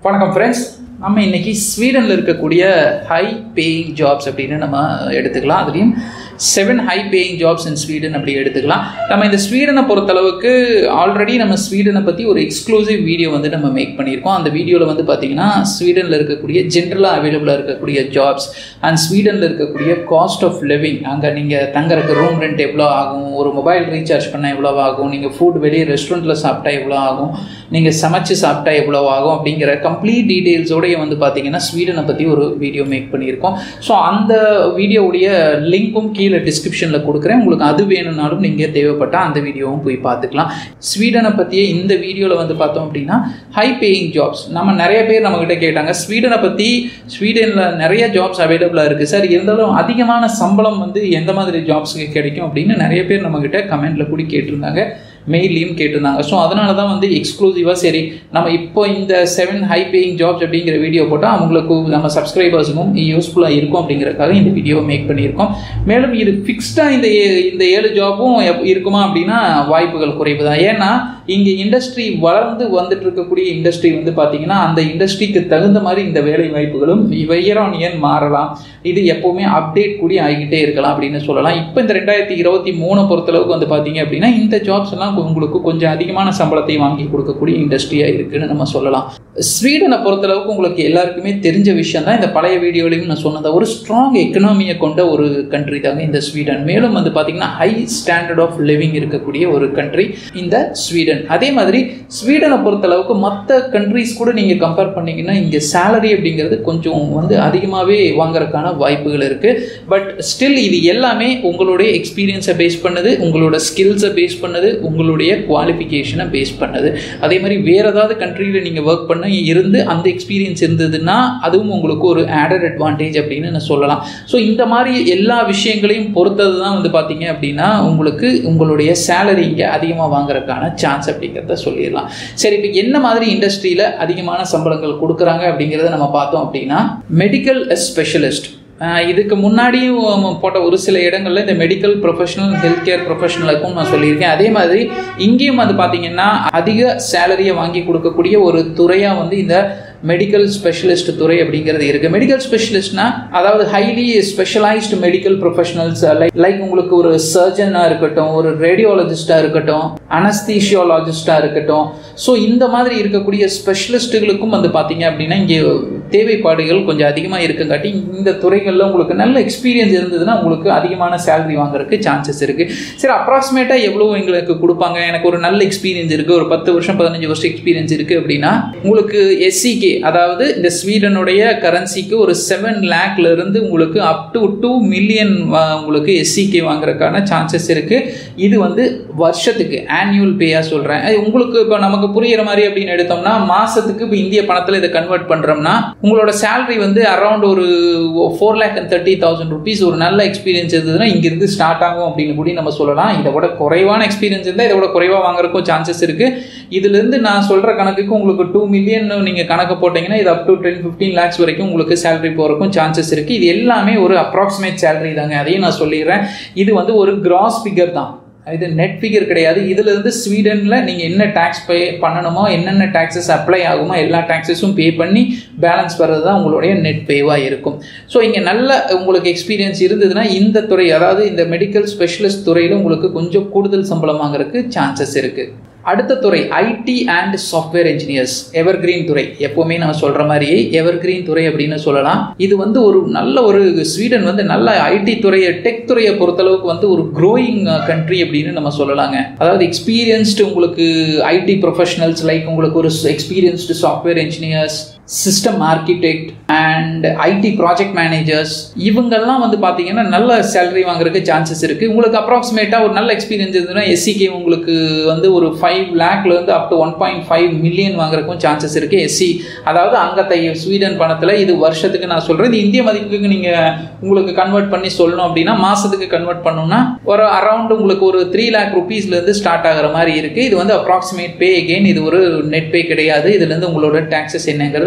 வணக்கம் ஃப்ரெண்ட்ஸ் நம்ம இன்னைக்கு ஸ்வீடனில் இருக்கக்கூடிய ஹை பேயிங் ஜாப்ஸ் அப்படின்னு நம்ம எடுத்துக்கலாம் அதுலேயும் seven high paying jobs in Sweden அப்படி எடுத்துக்கலாம் நம்ம இந்த ஸ்வீடனை பொறுத்தளவுக்கு ஆல்ரெடி நம்ம ஸ்வீடனை பற்றி ஒரு எக்ஸ்க்ளூசிவ் வீடியோ வந்து நம்ம மேக் பண்ணியிருக்கோம் அந்த வீடியோவில் வந்து பார்த்திங்கன்னா ஸ்வீடனில் இருக்கக்கூடிய ஜென்ரலாக அவைலபிளாக இருக்கக்கூடிய ஜாப்ஸ் அண்ட் ஸ்வீடனில் இருக்கக்கூடிய காஸ்ட் ஆஃப் லிவிங் அங்கே நீங்கள் தங்குறதுக்கு ரூம் ரெண்ட் எவ்வளோ ஆகும் ஒரு மொபைல் ரீசார்ஜ் பண்ணால் எவ்வளோ ஆகும் நீங்கள் ஃபுட் வெளியே ரெஸ்டாரண்ட்டில் சாப்பிட்டா எவ்வளோ ஆகும் நீங்கள் சமைச்சு சாப்பிட்டா எவ்வளோ ஆகும் அப்படிங்கிற கம்ப்ளீட் டீட்டெயில்ஸோடய வந்து பார்த்தீங்கன்னா ஸ்வீடனை பற்றி ஒரு வீடியோ மேக் பண்ணியிருக்கோம் ஸோ அந்த வீடியோவுடைய லிங்க்கும் கீழே டிஸ்கிரிப்ஷனில் கொடுக்குறேன் உங்களுக்கு அது வேணும்னாலும் நீங்கள் தேவைப்பட்டால் அந்த வீடியோவும் போய் பார்த்துக்கலாம் ஸ்வீடனை பற்றிய இந்த வீடியோவில் வந்து பார்த்தோம் அப்படின்னா ஹை பேயிங் ஜாப்ஸ் நம்ம நிறைய பேர் நம்மக்கிட்ட கேட்டாங்க ஸ்வீடனை பற்றி ஸ்வீடனில் நிறைய ஜாப்ஸ் அவைலபிளாக இருக்குது சார் இருந்தாலும் அதிகமான சம்பளம் வந்து எந்த மாதிரி ஜாப்ஸுக்கு கிடைக்கும் அப்படின்னு நிறைய பேர் நம்மக்கிட்ட கமெண்ட்டில் கூட கேட்டிருந்தாங்க மெயிலையும் கேட்டிருந்தாங்க ஸோ அதனால தான் வந்து எக்ஸ்க்ளூசிவாக சரி நம்ம இப்போ இந்த செவன் ஹை பேயிங் ஜாப்ஸ் அப்படிங்கிற வீடியோ போட்டால் அவங்களுக்கு நம்ம சப்ஸ்கிரைபர்ஸுக்கும் யூஸ்ஃபுல்லாக இருக்கும் அப்படிங்கிறதுக்காக இந்த வீடியோவை மேக் பண்ணியிருக்கோம் மேலும் இது ஃபிக்ஸ்டாக இந்த இந்த ஏழு ஜாப்பும் இருக்குமா அப்படின்னா வாய்ப்புகள் குறைவு தான் ஏன்னா இங்கே இண்டஸ்ட்ரி வளர்ந்து வந்துட்டு இருக்கக்கூடிய இண்டஸ்ட்ரி வந்து பார்த்தீங்கன்னா அந்த இண்டஸ்ட்ரிக்கு தகுந்த மாதிரி இந்த வேலை வாய்ப்புகளும் இயர் ஆன் இயர் மாறலாம் இது எப்போவுமே அப்டேட் கூடி ஆகிக்கிட்டே இருக்கலாம் அப்படின்னு சொல்லலாம் இப்போ இந்த ரெண்டாயிரத்தி இருபத்தி மூணு பொறுத்தளவுக்கு வந்து பார்த்தீங்க அப்படின்னா இந்த ஜாப்ஸ் எல்லாம் உங்களுக்கு கொஞ்சம் அதிகமான சம்பளத்தை வாங்கி கொடுக்கக்கூடிய இண்டஸ்ட்ரியாக இருக்குன்னு நம்ம சொல்லலாம் ஸ்வீடனை பொறுத்தளவுக்கு உங்களுக்கு எல்லாருக்குமே தெரிஞ்ச விஷயம் தான் இந்த பழைய வீடியோலையும் நான் சொன்னதை ஒரு ஸ்ட்ராங் எக்கனாமியை கொண்ட ஒரு கண்ட்ரி தாங்க இந்த ஸ்வீடன் மேலும் வந்து பார்த்தீங்கன்னா ஹை ஸ்டாண்டர்ட் ஆஃப் லிவிங் இருக்கக்கூடிய ஒரு கண்ட்ரி இந்த ஸ்வீடன் அதே மாதிரி ஸ்வீடனை பொறுத்தளவுக்கு மற்ற கண்ட்ரிஸ் கூட நீங்கள் கம்பேர் பண்ணிங்கன்னா இங்கே சேலரி அப்படிங்கிறது கொஞ்சம் வந்து அதிகமாகவே வாங்குறதுக்கான வாய்ப்புகள் இருக்குது பட் ஸ்டில் இது எல்லாமே உங்களுடைய எக்ஸ்பீரியன்ஸை பேஸ் பண்ணுது உங்களோட ஸ்கில்ஸை பேஸ் பண்ணுது உங்களுடைய குவாலிஃபிகேஷனை பேஸ் பண்ணுது அதே மாதிரி வேறு ஏதாவது கண்ட்ரியில் நீங்கள் ஒர்க் பண்ண இருந்து அந்த எக்ஸ்பீரியன்ஸ் இருந்ததுன்னா அதுவும் உங்களுக்கு ஒரு ஆடட் அட்வான்டேஜ் அப்படின்னு நான் சொல்லலாம் ஸோ இந்த மாதிரி எல்லா விஷயங்களையும் பொறுத்தது தான் வந்து பார்த்தீங்க அப்படின்னா உங்களுக்கு உங்களுடைய சேலரி இங்கே அதிகமாக வாங்குறதுக்கான சான்ஸ் அப்படிங்கிறத சொல்லிடலாம் சரி இப்போ என்ன மாதிரி இண்டஸ்ட்ரியில் அதிகமான சம்பளங்கள் கொடுக்குறாங்க அப்படிங்கிறத நம்ம பார்த்தோம் அப்படின்னா மெடிக்கல் ஸ்பெஷலிஸ்ட் இதுக்கு முன்னாடியும் போட்ட ஒரு சில இடங்களில் இந்த மெடிக்கல் ப்ரொஃபஷனல் ஹெல்த் கேர் ப்ரொஃபஷனலுக்கும் நான் சொல்லியிருக்கேன் அதே மாதிரி இங்கேயும் வந்து பார்த்தீங்கன்னா அதிக சேலரியை வாங்கி கொடுக்கக்கூடிய ஒரு துறையாக வந்து இந்த மெடிக்கல் ஸ்பெஷலிஸ்ட் துறை அப்படிங்கிறது இருக்குது மெடிக்கல் ஸ்பெஷலிஸ்ட்னா அதாவது highly specialized medical professionals like like உங்களுக்கு ஒரு சர்ஜனாக இருக்கட்டும் ஒரு ரேடியாலஜிஸ்டாக இருக்கட்டும் அனஸ்தீஷியாலஜிஸ்டாக இருக்கட்டும் ஸோ இந்த மாதிரி இருக்கக்கூடிய ஸ்பெஷலிஸ்ட்டுகளுக்கும் வந்து பார்த்தீங்க அப்படின்னா இங்கே தேவைப்பாடுகள் கொஞ்சம் அதிகமாக இருக்குங்காட்டி இந்த துறைகளில் உங்களுக்கு நல்ல எக்ஸ்பீரியன்ஸ் இருந்ததுன்னா உங்களுக்கு அதிகமான சேலரி வாங்குறதுக்கு சான்சஸ் இருக்குது சரி அப்ராக்சிமேட்டாக எவ்வளோ எங்களுக்கு கொடுப்பாங்க எனக்கு ஒரு நல்ல எக்ஸ்பீரியன்ஸ் இருக்குது ஒரு பத்து வருஷம் பதினஞ்சு வருஷம் எக்ஸ்பீரியன்ஸ் இருக்குது அப்படின்னா உங்களுக்கு எஸ்சிகே அதாவது இந்த ஸ்வீடனுடைய கரன்சிக்கு ஒரு செவன் லேக்ல இருந்து உங்களுக்கு அப் டு டூ மில்லியன் உங்களுக்கு எஸ்சிகே வாங்குறதுக்கான சான்சஸ் இருக்கு இது வந்து வருஷத்துக்கு ஆனுவல் பேயா சொல்றேன் உங்களுக்கு இப்போ நமக்கு புரியுற மாதிரி அப்படின்னு எடுத்தோம்னா மாசத்துக்கு இப்போ இந்திய பணத்தில் இதை கன்வெர்ட் பண்றோம்னா உங்களோட சேலரி வந்து அரௌண்ட் ஒரு four lakh and thirty thousand rupees ஒரு நல்ல எக்ஸ்பீரியன்ஸ் இருந்ததுன்னா இங்கிருந்து ஸ்டார்ட் ஆகும் அப்படின்னு கூட நம்ம சொல்லலாம் இதை விட குறைவான எக்ஸ்பீரியன்ஸ் இருந்தால் இதை விட குறைவாக வாங்குறதுக்கும் சான்சஸ் இருக்கு இதுலேருந்து நான் சொல்ற கணக்குக்கு உங்களுக்கு டூ மில்லியன் நீங்கள் கணக்கு போட்டிங்கன்னா இது up to ten fifteen lakhs வரைக்கும் உங்களுக்கு சேலரி போகிறக்கும் சான்சஸ் இருக்குது இது எல்லாமே ஒரு அப்ராக்சிமேட் சேலரி தாங்க அதையும் நான் சொல்லிடுறேன் இது வந்து ஒரு கிராஸ் ஃபிகர் தான் இது நெட் ஃபிகர் கிடையாது இதுலேருந்து ஸ்வீடனில் நீங்கள் என்ன டேக்ஸ் பே பண்ணணுமோ என்னென்ன டேக்ஸஸ் அப்ளை ஆகுமோ எல்லா டேக்ஸஸும் பே பண்ணி பேலன்ஸ் வர்றது தான் உங்களுடைய நெட் பேவாக இருக்கும் ஸோ இங்கே நல்ல உங்களுக்கு எக்ஸ்பீரியன்ஸ் இருந்ததுன்னா இந்த துறை அதாவது இந்த மெடிக்கல் ஸ்பெஷலிஸ்ட் துறையில் உங்களுக்கு கொஞ்சம் கூடுதல் சம்பளம் வாங்குறதுக்கு சான்சஸ் இருக்குது அடுத்த துறை IT and software engineers evergreen துறை எப்போவுமே நம்ம சொல்கிற மாதிரியே எவர் கிரீன் துறை அப்படின்னு சொல்லலாம் இது வந்து ஒரு நல்ல ஒரு ஸ்வீடன் வந்து நல்ல ஐடி துறையை டெக் துறையை பொறுத்தளவுக்கு வந்து ஒரு க்ரோயிங் கண்ட்ரி அப்படின்னு நம்ம சொல்லலாங்க அதாவது எக்ஸ்பீரியன்ஸ்டு உங்களுக்கு ஐடி ப்ரொஃபஷனல்ஸ் லைக் உங்களுக்கு ஒரு experienced software engineers system architect and IT project managers இவங்கெல்லாம் வந்து பார்த்தீங்கன்னா நல்ல சேலரி வாங்குறதுக்கு சான்சஸ் இருக்குது உங்களுக்கு அப்ராக்சிமேட்டாக ஒரு நல்ல எக்ஸ்பீரியன்ஸ் இருந்ததுன்னா எஸ்சிகே உங்களுக்கு வந்து ஒரு ஃபைவ் லேக்லேருந்து up to one point five million வாங்குறதுக்கும் சான்சஸ் இருக்குது எஸ்சி அதாவது அங்கத்தை ஸ்வீடன் பணத்தில் இது வருஷத்துக்கு நான் சொல்கிறேன் இது இந்திய மதிப்புக்கு நீங்கள் உங்களுக்கு கன்வெர்ட் பண்ணி சொல்லணும் அப்படின்னா மாதத்துக்கு கன்வெர்ட் பண்ணணும்னா ஒரு அரௌண்ட் உங்களுக்கு ஒரு த்ரீ லேக் ருபீஸ்லேருந்து ஸ்டார்ட் ஆகிற மாதிரி இருக்குது இது வந்து அப்ராக்சிமேட் பே எகெயின் இது ஒரு நெட் பே கிடையாது இதுலேருந்து உங்களோட டேக்ஸஸ் என்னங்கிறது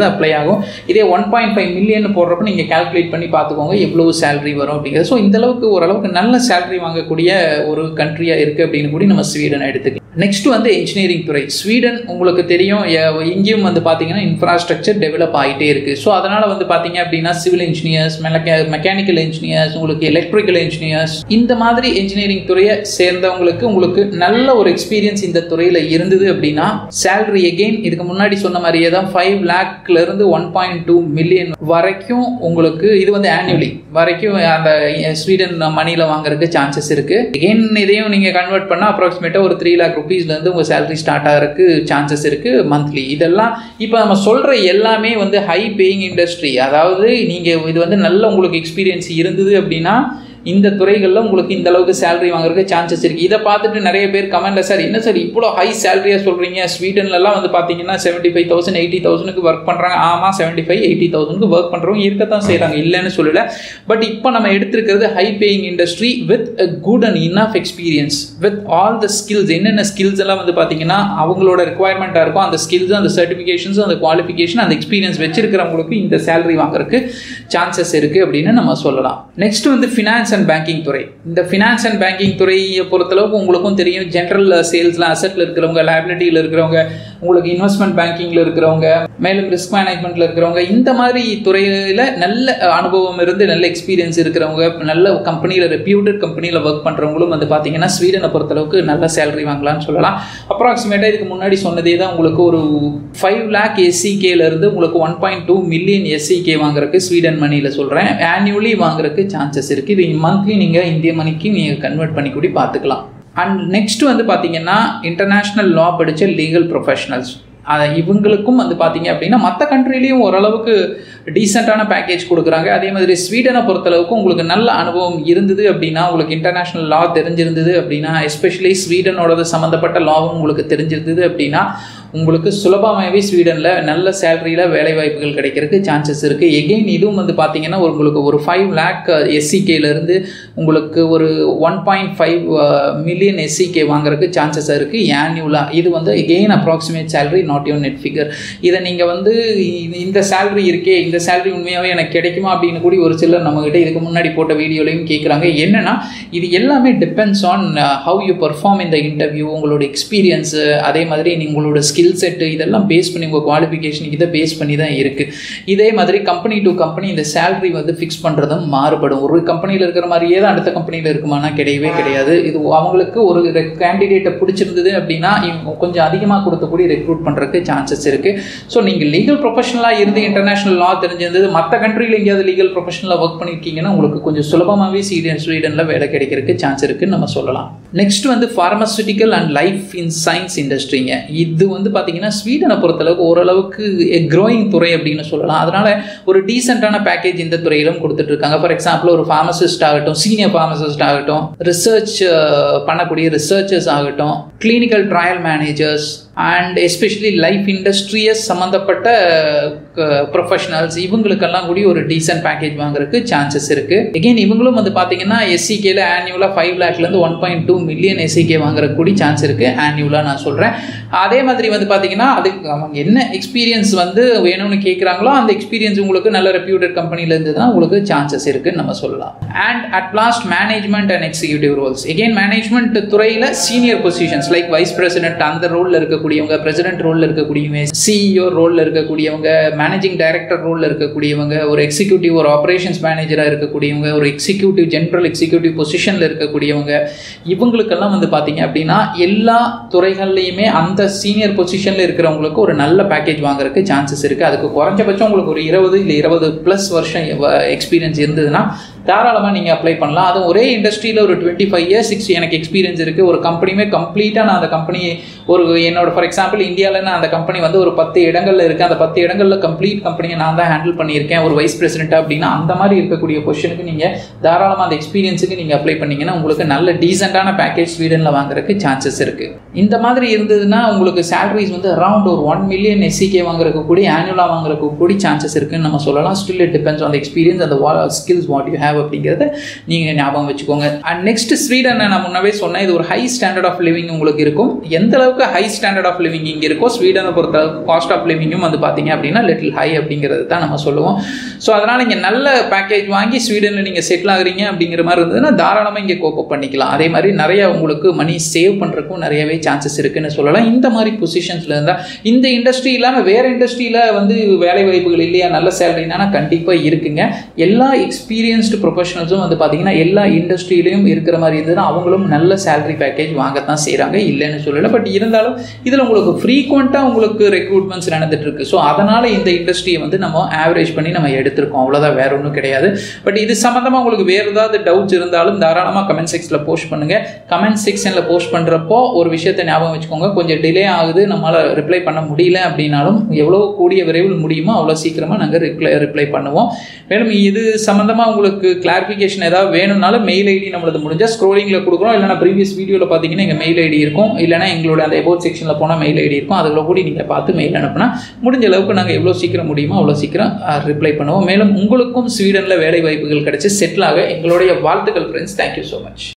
அப்ளை ஆகும் இதே ஒன் பாயிண்ட் ஃபைவ் மில்லியன் போடுறப்ப நீங்கள் கால்குலேட் பண்ணி பார்த்துக்கோங்க எவ்வளோ சேலரி வரும் அப்படிங்கிறது ஸோ இந்த அளவுக்கு ஓரளவுக்கு நல்ல சேலரி வாங்கக்கூடிய ஒரு கண்ட்ரியாக இருக்குது அப்படின்னு கூட நம்ம ஸ்வீடன் எடுத்துக்கலாம் நெக்ஸ்ட் வந்து இன்ஜினியரிங் துறை ஸ்வீடன் உங்களுக்கு தெரியும் எ- இங்கேயும் வந்து பார்த்தீங்கன்னா இன்ஃப்ராஸ்ட்ரக்சர் டெவலப் ஆகிட்டே இருக்குது ஸோ அதனால் வந்து பார்த்தீங்க அப்படின்னா சிவில் இன்ஜினியர்ஸ் மெக்கானிக்கல் இன்ஜினியர்ஸ் உங்களுக்கு எலக்ட்ரிக்கல் இன்ஜினியர்ஸ் இந்த மாதிரி இன்ஜினியரிங் துறையை சேர்ந்தவங்களுக்கு உங்களுக்கு நல்ல ஒரு எக்ஸ்பீரியன்ஸ் இந்த துறையில் இருந்தது அப்படின்னா சேலரி எகெயின் இதுக்கு முன்னாடி சொன்ன மாதிரியே தான் ஃபைவ் லேக்ல இருந்து ஒன் பாயிண்ட் டூ மில்லியன் வரைக்கும் உங்களுக்கு இது வந்து ஆனுவலி வரைக்கும் அந்த ஸ்வீடன் மணியில் வாங்குறதுக்கு சான்சஸ் இருக்கு எகெயின் இதையும் நீங்கள் கன்வெர்ட் பண்ணால் அப்ராக்சிமேட்டாக ஒரு த்ரீ லேக் ருபீஸ்லேருந்து உங்கள் சேலரி ஸ்டார்ட் ஆகிறதுக்கு சான்சஸ் இருக்கு மந்த்லி இதெல்லாம் இப்போ நம்ம சொல்கிற எல்லாமே வந்து ஹை பேயிங் இண்டஸ்ட்ரி அதாவது நீங்கள் இது வந்து நல்ல உங்களுக்கு எக்ஸ்பீரியன்ஸ் இருந்தது அப்படின்னா இந்த துறைகளில் உங்களுக்கு இந்த அளவுக்கு சேலரி வாங்குறதுக்கு சான்சஸ் இருக்குது இதை பார்த்துட்டு நிறைய பேர் கமெண்ட்ல சார் என்ன சார் இவ்வளோ ஹை சேலரியாக சொல்கிறீங்க ஸ்வீடன்லலாம் வந்து பார்த்தீங்கன்னா செவன்ட்டி ஃபைவ் தௌசண்ட் எயிட்டி தௌசண்ட்க்கு ஒர்க் பண்ணுறாங்க ஆமாம் செவன்ட்டி ஃபைவ் எயிட்டி தௌசண்ட்க்கு ஒர்க் பண்ணுறவங்க இருக்கத்தான் செய்கிறாங்க இல்லைன்னு சொல்லல பட் இப்போ நம்ம எடுத்திருக்கிறது high paying industry with good and enough experience with all the skills என்னென்ன ஸ்கில்ஸ் எல்லாம் வந்து பார்த்தீங்கன்னா அவங்களோட ரெக்குவயர்மெண்ட்டாக இருக்கும் அந்த ஸ்கில்ஸ் அந்த சர்டிஃபிகேஷன்ஸ் அந்த குவாலிஃபிகேஷன் அந்த எக்ஸ்பீரியன்ஸ் வச்சிருக்கிறவங்களுக்கு இந்த சேலரி வாங்குறதுக்கு சான்சஸ் இருக்குது அப்படின்னு நம்ம சொல்லலாம் நெக்ஸ்ட் வந்து ஃபினான்ஸ் அண்ட் பேங்கிங் துறை இந்த ஃபினான்ஸ் அண்ட் பேங்கிங் துறையை பொறுத்தளவுக்கு உங்களுக்கும் தெரியும் ஜென்ரல் சேல்ஸில் அசெட்டில் இருக்கிறவங்க லைபிலிட்டியில் இருக்கிறவங்க உங்களுக்கு இன்வெஸ்ட்மெண்ட் பேங்கிங்கில் இருக்கிறவங்க மேலும் ரிஸ்க் மேனேஜ்மெண்ட்டில் இருக்கிறவங்க இந்த மாதிரி துறையில் நல்ல அனுபவம் இருந்து நல்ல எக்ஸ்பீரியன்ஸ் இருக்கிறவங்க நல்ல கம்பெனியில் ரெப்யூட்டட் கம்பெனியில் ஒர்க் பண்ணுறவங்களும் வந்து பார்த்தீங்கன்னா ஸ்வீடனை பொறுத்தளவுக்கு நல்ல சேலரி வாங்கலாம்னு சொல்லலாம் அப்ராக்சிமேட்டாக இதுக்கு முன்னாடி சொன்னதே தான் உங்களுக்கு ஒரு ஃபைவ் லேக் எஸ்சிகேலேருந்து உங்களுக்கு one point two million SEK வாங்குறதுக்கு ஸ்வீடன் மணியில் சொல்கிறேன் ஆனுவலி வாங்குறதுக்கு சான்சஸ் இருக்குது இது மந்த்லி நீங்கள் இந்திய மணிக்கு நீங்கள் கன்வெர்ட் பண்ணி கூட பார்த்துக்கலாம் அண்ட் நெக்ஸ்ட் வந்து பார்த்தீங்கன்னா இன்டர்நேஷ்னல் லா படித்த லீகல் ப்ரொஃபஷனல்ஸ் அதை இவங்களுக்கும் வந்து பார்த்தீங்க அப்படின்னா மற்ற கண்ட்ரிலையும் ஓரளவுக்கு டீசெண்டான பேக்கேஜ் கொடுக்குறாங்க அதே மாதிரி ஸ்வீடனை பொறுத்தளவுக்கு உங்களுக்கு நல்ல அனுபவம் இருந்தது அப்படின்னா உங்களுக்கு இன்டர்நேஷ்னல் லா தெரிஞ்சிருந்தது அப்படின்னா எஸ்பெஷலி ஸ்வீடனோடது சம்மந்தப்பட்ட லாவும் உங்களுக்கு தெரிஞ்சிருந்தது அப்படின்னா உங்களுக்கு சுலபமாகவே ஸ்வீடனில் நல்ல சேலரியில் வேலை வாய்ப்புகள் கிடைக்கிறதுக்கு சான்சஸ் இருக்குது எகெயின் இதுவும் வந்து பார்த்தீங்கன்னா உங்களுக்கு ஒரு ஃபைவ் லேக் எஸ்சிகேலேருந்து உங்களுக்கு ஒரு one point five million SEK வாங்குறதுக்கு சான்சஸ் இருக்குது ஆன்யூலாக இது வந்து எகெயின் அப்ராக்சிமேட் சேலரி நாட் யூன் நெட் ஃபிகர் இதை நீங்கள் வந்து இந்த- இந்த சேலரி இருக்கே இந்த சேலரி உண்மையாகவே எனக்கு கிடைக்குமா அப்படின்னு கூடி ஒரு சிலர் நம்மகிட்ட இதுக்கு முன்னாடி போட்ட வீடியோலையும் கேட்குறாங்க என்னன்னா இது எல்லாமே depends on how you perform இந்த இன்டர்வியூ உங்களோட எக்ஸ்பீரியன்ஸு அதே மாதிரி நீ உங்களோட ஸ்கில் செட்டு இதெல்லாம் பேஸ் பண்ணி உங்கள் குவாலிஃபிகேஷன் இதை பேஸ் பண்ணி தான் இருக்குது இதே மாதிரி கம்பெனி டு கம்பெனி இந்த சேலரி வந்து ஃபிக்ஸ் பண்ணுறதும் மாறுபடும் ஒரு கம்பெனியில் இருக்கிற மாதிரியே தான் அடுத்த கம்பெனியில் இருக்குமானா கிடையவே கிடையாது இது அவங்களுக்கு ஒரு கேண்டிடேட்டை பிடிச்சிருந்தது அப்படின்னா இவங்க கொஞ்சம் அதிகமாக கொடுத்தக்கூடிய ரெக்ரூட் பண்ணுறதுக்கு சான்சஸ் இருக்குது ஸோ நீங்கள் லீகல் ப்ரொஃபஷனலாக இருந்து இன்டர்நேஷனல் லா தெரிஞ்சிருந்தது மற்ற கண்ட்ரியில் எங்கேயாவது லீகல் ப்ரொஃபஷனலாக ஒர்க் பண்ணியிருக்கீங்கன்னா உங்களுக்கு கொஞ்சம் சுலபமாகவே ஸ்வீடன் ஸ்வீடனில் வேலை கிடைக்கிறதுக்கு சான்ஸ் இருக்குன்னு நம்ம சொல்லலாம் நெக்ஸ்ட் வந்து pharmaceutical and life in science இண்டஸ்ட்ரிங்க இது வந்து பார்த்தீங்கன்னா ஸ்வீடனை பொறுத்தளவுக்கு ஓரளவுக்கு க்ரோயிங் துறை அப்படின்னு சொல்லலாம் அதனால ஒரு டீசெண்டான பேக்கேஜ் இந்த துறையிலும் கொடுத்துட்டு இருக்காங்க ஃபார் எக்ஸாம்பிள் ஒரு ஃபார்மசிஸ்ட் ஆகட்டும் சீனியர் ஃபார்மசிஸ்ட் ஆகட்டும் ரிசர்ச் பண்ணக்கூடிய ரிசர்ச்சர்ஸ் ஆகட்டும் clinical trial managers and especially life industries சம்மந்தப்பட்ட ப்ரொஃபஷனல்ஸ் இவங்களுக்கெல்லாம் கூடி ஒரு டீசென்ட் பேக்கேஜ் வாங்குறதுக்கு சான்சஸ் இருக்குது எகெயின் இவங்களும் வந்து பார்த்தீங்கன்னா எஸ்சிகேல ஆனுவலாக ஃபைவ் லேக்லேருந்து one point two million SEK வாங்குறதுக்கு கூடி சான்ஸ் இருக்குது ஆனுவலாக நான் சொல்கிறேன் அதே மாதிரி வந்து பார்த்தீங்கன்னா அதுக்கு அவங்க என்ன எக்ஸ்பீரியன்ஸ் வந்து வேணும்னு கேட்குறாங்களோ அந்த எக்ஸ்பீரியன்ஸ் உங்களுக்கு நல்ல ரெப்யூட்டட் கம்பெனியில் இருந்ததுன்னா உங்களுக்கு சான்சஸ் இருக்குன்னு நம்ம சொல்லலாம் and at last management and executive roles again management துறையில் senior positions like vice president அந்த ரோலில் இருக்கக்கூடியவங்க பிரசிடென்ட் ரோலில் இருக்கக்கூடியவங்க சிஇஓ ரோலில் இருக்கக்கூடியவங்க மேனேஜிங் டைரக்டர் ரோலில் இருக்கக்கூடியவங்க ஒரு எக்ஸிக்யூட்டிவ் ஒரு ஆப்ரேஷன்ஸ் மேனேஜராக இருக்கக்கூடியவங்க ஒரு எக்ஸிக்யூட்டிவ் ஜென்ரல் எக்ஸிக்யூட்டிவ் பொசிஷனில் இருக்கக்கூடியவங்க இவங்களுக்கெல்லாம் வந்து பார்த்தீங்க அப்படின்னா எல்லா துறைகள்லையுமே அந்த சீனியர் பொசிஷனில் இருக்கிறவங்களுக்கு ஒரு நல்ல பேக்கேஜ் வாங்குறதுக்கு சான்சஸ் இருக்குது அதுக்கு குறைஞ்சபட்சம் உங்களுக்கு ஒரு இருபது இல்லை இருபது ப்ளஸ் வருஷம் எக்ஸ்பீரியன்ஸ் இருந்ததுன்னா தாராளமாக நீங்கள் அப்ளை பண்ணலாம் அதுவும் ஒரே இண்டஸ்ட்ரியில் ஒரு டுவெண்ட்டி ஃபைவ் இயர்ஸ் சிக்ஸ் எனக்கு எக்ஸ்பீரியன்ஸ் இருக்குது ஒரு கம்பெனியுமே கம்ப்ளீட்டாக நான் அந்த கம்பெனி ஒரு என்னோட ஃபார் எக்ஸாம்பிள் இந்தியாவில் நான் அந்த கம்பெனி வந்து ஒரு பத்து இடங்களில் இருக்குது அந்த பத்து இடங்களில் கம்ப்ளீட் கம்பெனியை நான் தான் ஹேண்டில் பண்ணியிருக்கேன் ஒரு வைஸ் பிரசிடென்ட்டாக அப்படின்னா அந்த மாதிரி இருக்கக்கூடிய பொசிஷனுக்கு நீங்கள் தாராளமாக அந்த எக்ஸ்பீரியன்ஸுக்கு நீங்கள் அப்ளை பண்ணீங்கன்னா உங்களுக்கு நல்ல டீசெண்டான பேக்கேஜ் ஸ்வீடனில் வாங்குறதுக்கு சான்சஸ் இருக்குது இந்த மாதிரி இருந்ததுன்னா உங்களுக்கு சேலரிஸ் வந்து அரௌண்ட் ஒரு ஒன் மில்லியன் எஸ்சிகே வாங்குறதுக்கு கூடி ஆனுவலாக வாங்குறதுக்கு கூடி சான்சஸ் இருக்குன்னு நம்ம சொல்லலாம் still it depends on experience அந்த skills what you have have அப்படிங்கிறத நீங்கள் ஞாபகம் வச்சுக்கோங்க அண்ட் நெக்ஸ்ட் ஸ்வீடனை நான் முன்னவே சொன்னேன் இது ஒரு ஹை ஸ்டாண்டர்ட் ஆஃப் லிவிங் உங்களுக்கு இருக்கும் எந்த அளவுக்கு ஹை ஸ்டாண்டர்ட் ஆஃப் லிவிங் இங்கே இருக்கோ ஸ்வீடனை பொறுத்த அளவுக்கு காஸ்ட் ஆஃப் லிவிங்கும் வந்து பார்த்தீங்க அப்படின்னா லிட்டில் ஹை அப்படிங்கிறது தான் நம்ம சொல்லுவோம் ஸோ அதனால் இங்கே நல்ல பேக்கேஜ் வாங்கி ஸ்வீடனில் நீங்கள் செட்டில் ஆகுறீங்க அப்படிங்கிற மாதிரி இருந்ததுன்னா தாராளமாக இங்கே கோப்பப் பண்ணிக்கலாம் அதே மாதிரி நிறைய உங்களுக்கு மணி சேவ் பண்ணுறதுக்கும் நிறையவே சான்சஸ் இருக்குன்னு சொல்லலாம் இந்த மாதிரி பொசிஷன்ஸில் இருந்தால் இந்த இண்டஸ்ட்ரி இல்லாமல் வேறு இண்டஸ்ட்ரியில் வந்து வேலை வாய்ப்புகள் இல்லையா நல்ல சேலரினா கண்டிப்பாக இருக்குங்க எல்லா எக்ஸ்பீரியன்ஸ்டு ப்ரொஃபஷனல்ஸும் வந்து பார்த்தீங்கன்னா எல்லா இண்டஸ்ட்ரியிலையும் இருக்கிற மாதிரி இருந்ததுன்னா அவங்களும் நல்ல சேலரி பேக்கேஜ் வாங்கத்தான் செய்கிறாங்க இல்லைன்னு சொல்லலை பட் இருந்தாலும் இதில் உங்களுக்கு ஃப்ரீக்வெண்ட்டாக உங்களுக்கு ரெக்ரூட்மெண்ட்ஸ் நடந்துட்டு இருக்கு ஸோ அதனால் இந்த இண்டஸ்ட்ரியை வந்து நம்ம ஆவரேஜ் பண்ணி நம்ம எடுத்திருக்கோம் அவ்வளோதான் வேற ஒன்றும் கிடையாது பட் இது சம்மந்தமாக உங்களுக்கு வேறு ஏதாவது டவுட்ஸ் இருந்தாலும் தாராளமாக கமெண்ட் செக்ஷனில் போஸ்ட் பண்ணுங்கள் கமெண்ட் செக்ஷனில் போஸ்ட் பண்ணுறப்போ ஒரு விஷயத்தை ஞாபகம் வச்சுக்கோங்க கொஞ்சம் டிலே ஆகுது நம்மளால் ரிப்ளை பண்ண முடியல அப்படின்னாலும் எவ்வளோ கூடிய விரைவில் முடியுமோ அவ்வளோ சீக்கிரமாக நாங்கள் ரிப்ளை ரிப்ளை பண்ணுவோம் மேலும் இது சம்மந்தமாக உங்களுக்கு கிளாரிஃபிகேஷன் ஏதாவது வேணும்னாலும் மெயில் ஐடி நம்மளது முடிஞ்சால் ஸ்க்ரோலிங்கில் கொடுக்குறோம் இல்லைனா ப்ரீவியஸ் வீடியோவில் பார்த்தீங்கன்னா எங்கள் மெயில் ஐடி இருக்கும் இல்லைனா எங்களோட அந்த எபோட் செக்ஷனில் போனால் மெயில் ஐடி இருக்கும் அதில் கூட நீங்கள் பார்த்து மெயில் அனுப்புனா முடிஞ்ச அளவுக்கு நாங்கள் எவ்வளோ சீக்கிரம் முடியுமோ அவ்வளோ சீக்கிரம் ரிப்ளை பண்ணுவோம் மேலும் உங்களுக்கும் ஸ்வீடனில் வேலை வாய்ப்புகள் கிடைச்சி செட்டில் ஆக எங்களுடைய வாழ்த்துக்கள் ஃப்ரெண்ட்ஸ் தேங்க்யூ ஸோ மச்